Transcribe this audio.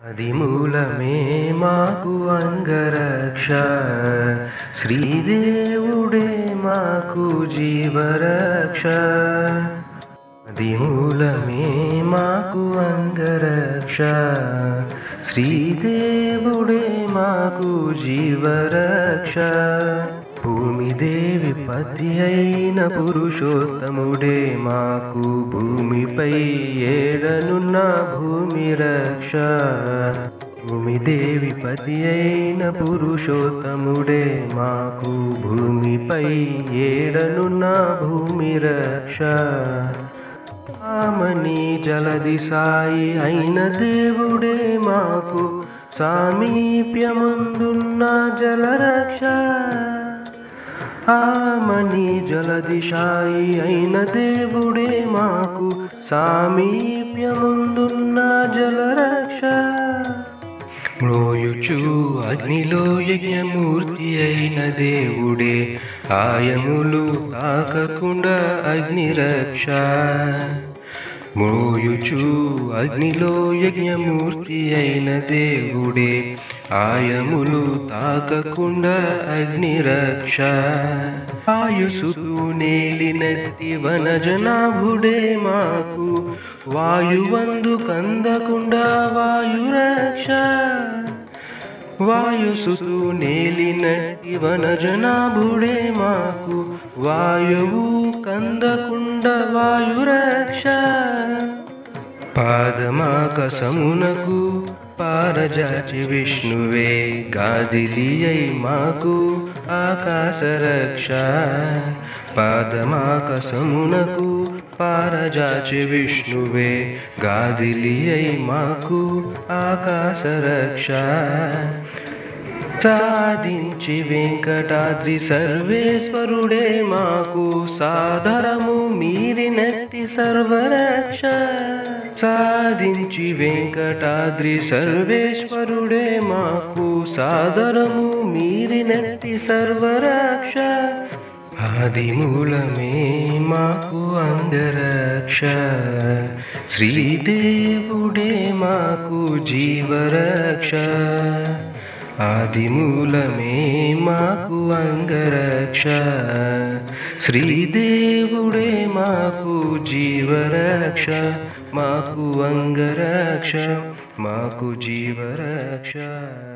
అది మూలమే మాకు అంగరక్ష శ్రీదేవుడే మాకు జీవరక్ష అది మూలమే మాకు అంగరక్ష శ్రీదేవుడే మాకు జీవరక్ష భూమి దేవి పతి అయిన పురుషోత్తముడే మాకు భూమిపై ఏడనున్న భూమి రక్ష భూమి దేవి పతి అయిన పురుషోత్తముడే మాకు భూమిపై ఏడనున్న భూమి రక్ష ఆమని జలది సాయి అయిన దేవుడే మాకు సామీప్యమందున్న జలరక్ష ఆమని జలది సాయి అయిన దేవుడే మాకు సామీప్యముందున్న జలరక్ష మ్రోయుచు అగ్నిలో యజ్ఞమూర్తి అయిన దేవుడే ఆయములు తాకకుండా అగ్నిరక్ష మ్రోయుచు అగ్నిలో యజ్ఞమూర్తి అయిన దేవుడే ఆయములు తాకకుండా అగ్నిరక్ష ఆయుసుకు నేలినట్టి వనజనాభుడే మాకు వాయువందు కందకుండా వాయురక్ష వాయుసుతు నేలినట్టి వనజనాభుడే మాకు వాయువు కందకుండ వాయురక్ష పాదమాకసమునకు పారజాచి విష్ణువే గాదిలి అయి మాకు ఆకాశరక్ష పాదమాకసమునకు పారజాచి విష్ణువే గాదిలి అయి మాకు ఆకాశరక్ష సాధించి వెంకటాద్రి సర్వేశ్వరుడే మాకు సాదరము మీరినట్టి సర్వరక్ష సాధించి వెంకటాద్రి సర్వేశ్వరుడే మాకు సాదరము మీరినట్టి సర్వరక్ష ఆది మూలమే మాకు అంగరక్ష శ్రీదేవుడే మాకు జీవరక్ష ఆది మూలమే మాకు అంగరక్ష శ్రీదేవుడే మాకు జీవరక్ష మాకు అంగరక్ష మాకు జీవరక్ష